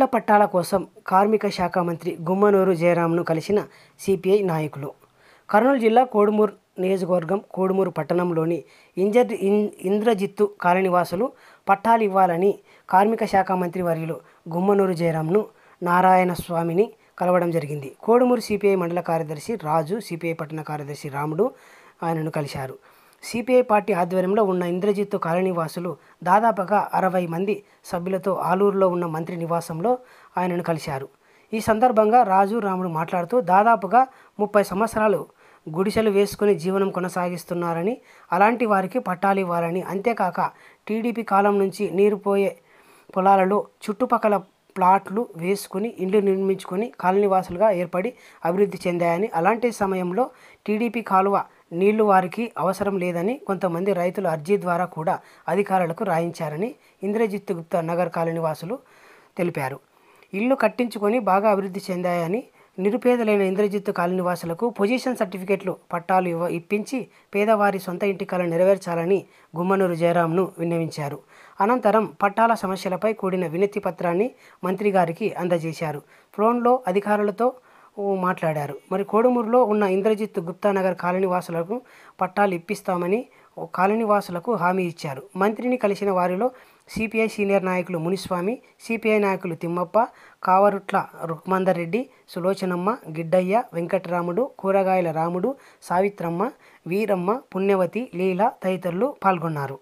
పట్టాల కోసం కార్మిక శాఖ మంత్రి గుమ్మనూరు జయరాంను కలిసిన సిపిఐ నాయకులు కర్నూలు జిల్లా కోడుమూరు నియోజకవర్గం కోడుమూరు పట్టణంలోని ఇంజర్ ఇన్- ఇంద్రజిత్తు కాలనివాసులు పట్టాలు ఇవ్వాలని కార్మిక శాఖ మంత్రి వర్యులు గుమ్మనూరు జయరాంను నారాయణ స్వామిని కలవడం జరిగింది కోడుమూరు సిపిఐ మండల కార్యదర్శి రాజు సిపిఐ పట్టణ కార్యదర్శి రాముడు ఆయనను కలిశారు సిపిఐ పార్టీ ఆధ్వర్యంలో ఉన్న ఇంద్రజిత్తు కాలనీవాసులు దాదాపుగా అరవై మంది సభ్యులతో ఆలూరులో ఉన్న మంత్రి నివాసంలో ఆయనను కలిశారు ఈ సందర్భంగా రాజు రాముడు మాట్లాడుతూ దాదాపుగా ముప్పై సంవత్సరాలు గుడిసెలు వేసుకుని జీవనం కొనసాగిస్తున్నారని అలాంటి వారికి పట్టాలు ఇవ్వాలని అంతేకాక టీడీపీ కాలం నుంచి నీరు పోయే పొలాలలో చుట్టుపక్కల ప్లాట్లు వేసుకుని ఇండ్లు నిర్మించుకొని కాలనీవాసులుగా ఏర్పడి అభివృద్ధి చెందాయని అలాంటి సమయంలో టీడీపీ కాలువ నీళ్లు వారికి అవసరం లేదని కొంతమంది రైతులు అర్జీ ద్వారా కూడా అధికారులకు రాయించారని ఇంద్రజిత్ గుప్తా నగర్ కాలనీవాసులు తెలిపారు ఇల్లు కట్టించుకొని బాగా అభివృద్ధి చెందాయని నిరుపేదలైన ఇంద్రజిత్తు కాలనీవాసులకు పొజిషన్ సర్టిఫికెట్లు పట్టాలు ఇవ్వ ఇప్పించి పేదవారి సొంత ఇంటి కళ నెరవేర్చాలని గుమ్మనూరు జయరాంను విన్నవించారు అనంతరం పట్టాల సమస్యలపై కూడిన వినతి పత్రాన్ని మంత్రి గారికి అందజేశారు ఫోన్లో అధికారులతో ఓ మాట్లాడారు మరి కోడుమూరులో ఉన్న ఇంద్రజిత్ గుప్తానగర్ కాలనీవాసులకు పట్టాలు ఇప్పిస్తామని ఓ కాలనీవాసులకు హామీ ఇచ్చారు మంత్రిని కలిసిన వారిలో సిపిఐ సీనియర్ నాయకులు మునిస్వామి సిపిఐ నాయకులు తిమ్మప్ప కావరుట్ల రుక్మందర్ రెడ్డి సులోచనమ్మ గిడ్డయ్య వెంకటరాముడు కూరగాయల రాముడు సావిత్రమ్మ వీరమ్మ పుణ్యవతి లీల తదితరులు పాల్గొన్నారు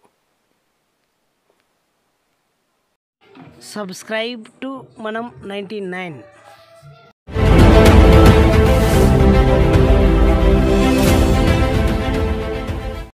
సబ్స్క్రైబ్ టు మనం నైంటీ నైన్